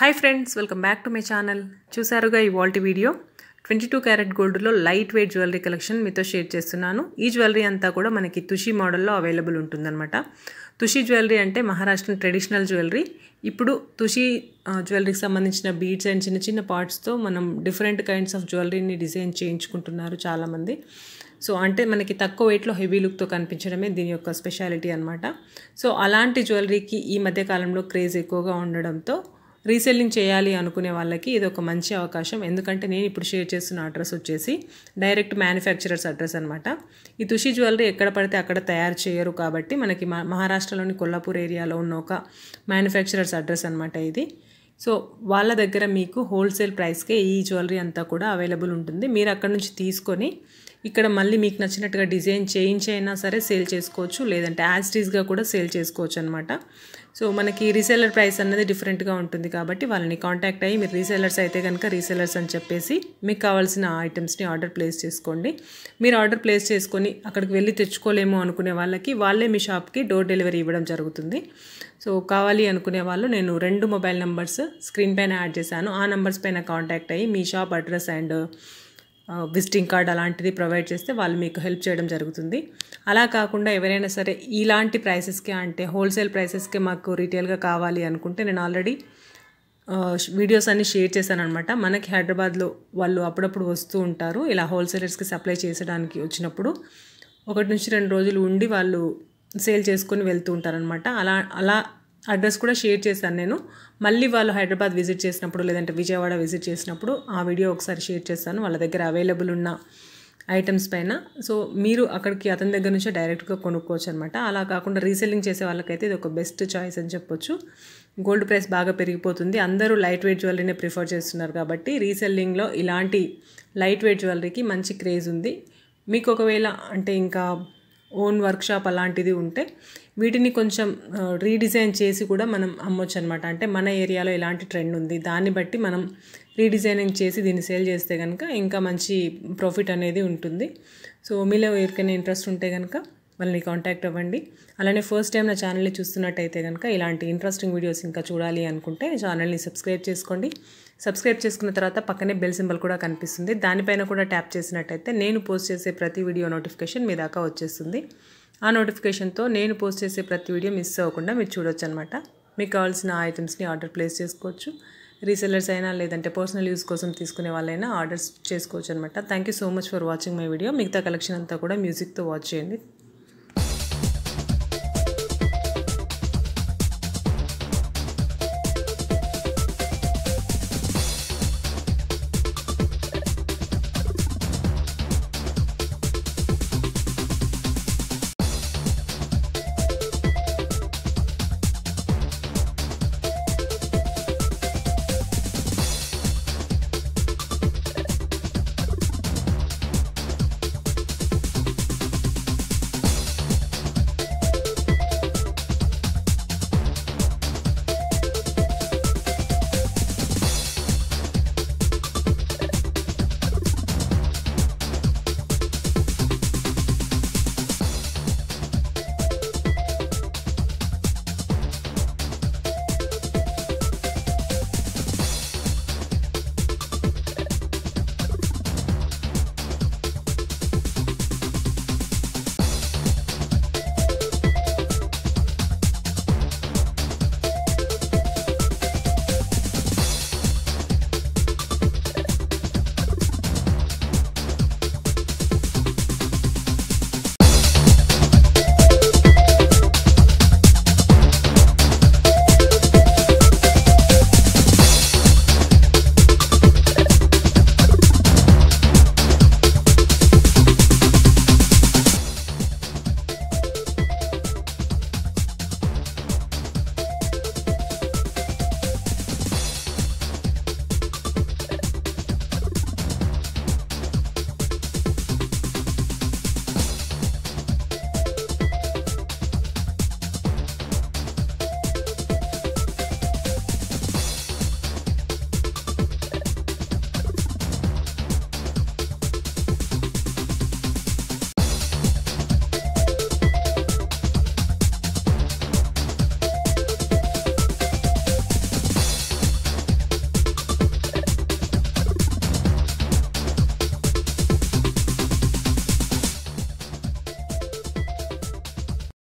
hi friends welcome back to my channel చూసారుగా ఈ వాల్టి వీడియో ట్వంటీ టూ క్యారెట్ గోల్డ్లో లైట్ వెయిట్ జ్యువెలరీ కలెక్షన్ మీతో షేర్ చేస్తున్నాను ఈ జ్యువెలరీ అంతా కూడా మనకి తుషి మోడల్లో అవైలబుల్ ఉంటుందన్నమాట తుషి జ్యువెలరీ అంటే మహారాష్ట్ర ట్రెడిషనల్ జ్యువెలరీ ఇప్పుడు తుషి జ్యువెలరీకి సంబంధించిన బీడ్స్ అండ్ చిన్న చిన్న పార్ట్స్తో మనం డిఫరెంట్ కైండ్స్ ఆఫ్ జ్యువెలరీని డిజైన్ చేయించుకుంటున్నారు చాలామంది సో అంటే మనకి తక్కువ వెయిట్లో హెవీ లుక్తో కనిపించడమే దీని యొక్క స్పెషాలిటీ అనమాట సో అలాంటి జ్యువెలరీకి ఈ మధ్య కాలంలో క్రేజ్ ఎక్కువగా ఉండడంతో రీసెల్లింగ్ చేయాలి అనుకునే వాళ్ళకి ఇది ఒక మంచి అవకాశం ఎందుకంటే నేను ఇప్పుడు షేర్ చేస్తున్న అడ్రస్ వచ్చేసి డైరెక్ట్ మ్యానుఫ్యాక్చరర్స్ అడ్రస్ అనమాట ఈ తుషి జ్యువెలరీ ఎక్కడ పడితే అక్కడ తయారు చేయరు కాబట్టి మనకి మహారాష్ట్రలోని కొల్లాపూర్ ఏరియాలో ఉన్న ఒక మ్యానుఫ్యాక్చరర్స్ అడ్రస్ అనమాట ఇది సో వాళ్ళ దగ్గర మీకు హోల్సేల్ ప్రైస్కే ఈ జ్యువెలరీ అంతా కూడా అవైలబుల్ ఉంటుంది మీరు అక్కడ నుంచి తీసుకొని ఇక్కడ మళ్ళీ మీకు నచ్చినట్టుగా డిజైన్ చేయించి అయినా సరే సేల్ చేసుకోవచ్చు లేదంటే యాజ్ టీజ్గా కూడా సేల్ చేసుకోవచ్చు అనమాట సో మనకి రీసేలర్ ప్రైస్ అన్నది డిఫరెంట్గా ఉంటుంది కాబట్టి వాళ్ళని కాంటాక్ట్ అయ్యి మీరు రీసేలర్స్ అయితే కనుక రీసేలర్స్ అని చెప్పేసి మీకు కావాల్సిన ఐటమ్స్ని ఆర్డర్ ప్లేస్ చేసుకోండి మీరు ఆర్డర్ ప్లేస్ చేసుకొని అక్కడికి వెళ్ళి తెచ్చుకోలేము అనుకునే వాళ్ళకి వాళ్ళే మీ షాప్కి డోర్ డెలివరీ ఇవ్వడం జరుగుతుంది సో కావాలి అనుకునే వాళ్ళు నేను రెండు మొబైల్ నెంబర్స్ స్క్రీన్ పైన యాడ్ చేశాను ఆ నెంబర్స్ పైన కాంటాక్ట్ అయ్యి మీ shop address and visiting card అలాంటిది ప్రొవైడ్ చేస్తే వాళ్ళు మీకు హెల్ప్ చేయడం జరుగుతుంది అలా కాకుండా ఎవరైనా సరే ఇలాంటి ప్రైసెస్కి అంటే హోల్సేల్ ప్రైసెస్కి మాకు రీటైల్గా కావాలి అనుకుంటే నేను ఆల్రెడీ వీడియోస్ అన్ని షేర్ చేశాను అనమాట మనకి హైదరాబాద్లో వాళ్ళు అప్పుడప్పుడు వస్తూ ఉంటారు ఇలా హోల్సేలర్స్కి సప్లై చేసడానికి వచ్చినప్పుడు ఒకటి నుంచి రెండు రోజులు ఉండి వాళ్ళు సేల్ చేసుకొని వెళ్తూ ఉంటారనమాట అలా అలా అడ్రస్ కూడా షేర్ చేశాను నేను మళ్ళీ వాళ్ళు హైదరాబాద్ విజిట్ చేసినప్పుడు లేదంటే విజయవాడ విజిట్ చేసినప్పుడు ఆ వీడియో ఒకసారి షేర్ చేస్తాను వాళ్ళ దగ్గర అవైలబుల్ ఉన్న ఐటమ్స్ పైన సో మీరు అక్కడికి అతని దగ్గర నుంచే డైరెక్ట్గా కొనుక్కోవచ్చు అనమాట అలా కాకుండా రీసెల్లింగ్ చేసే వాళ్ళకైతే ఇది ఒక బెస్ట్ చాయిస్ అని చెప్పొచ్చు గోల్డ్ ప్రైస్ బాగా పెరిగిపోతుంది అందరూ లైట్ వెయిట్ జ్యువెలరీనే ప్రిఫర్ చేస్తున్నారు కాబట్టి రీసెల్లింగ్లో ఇలాంటి లైట్ వెయిట్ జ్యువెలరీకి మంచి క్రేజ్ ఉంది మీకు ఒకవేళ అంటే ఇంకా ఓన్ వర్క్షాప్ అలాంటిది ఉంటే వీటిని కొంచెం రీడిజైన్ చేసి కూడా మనం అమ్మొచ్చు అనమాట అంటే మన ఏరియాలో ఎలాంటి ట్రెండ్ ఉంది దాన్ని బట్టి మనం రీడిజైనింగ్ చేసి దీన్ని సేల్ చేస్తే కనుక ఇంకా మంచి ప్రాఫిట్ అనేది ఉంటుంది సో మీలో ఎవరికైనా ఇంట్రెస్ట్ ఉంటే కనుక వాళ్ళని కాంటాక్ట్ అవ్వండి అలానే ఫస్ట్ టైం నా ఛానల్ని చూస్తున్నట్టయితే కనుక ఇలాంటి ఇంట్రెస్టింగ్ వీడియోస్ ఇంకా చూడాలి అనుకుంటే ఛానల్ని సబ్స్క్రైబ్ చేసుకోండి సబ్స్క్రైబ్ చేసుకున్న తర్వాత పక్కనే బెల్ సింబల్ కూడా కనిపిస్తుంది దానిపైన కూడా ట్యాప్ చేసినట్టయితే నేను పోస్ట్ చేసే ప్రతి వీడియో నోటిఫికేషన్ మీ దాకా వచ్చేస్తుంది ఆ నోటిఫికేషన్తో నేను పోస్ట్ చేసే ప్రతి వీడియో మిస్ అవ్వకుండా మీరు చూడొచ్చు అనమాట మీకు కావాల్సిన ఐటమ్స్ని ఆర్డర్ ప్లేస్ చేసుకోవచ్చు రీసెల్లర్స్ అయినా లేదంటే పర్సనల్ యూస్ కోసం తీసుకునే వాళ్ళైనా ఆర్డర్స్ చేసుకోవచ్చు అనమాట thank you so much for watching my video మిగతా కలెక్షన్ అంతా కూడా మ్యూజిక్తో వాచ్ చేయండి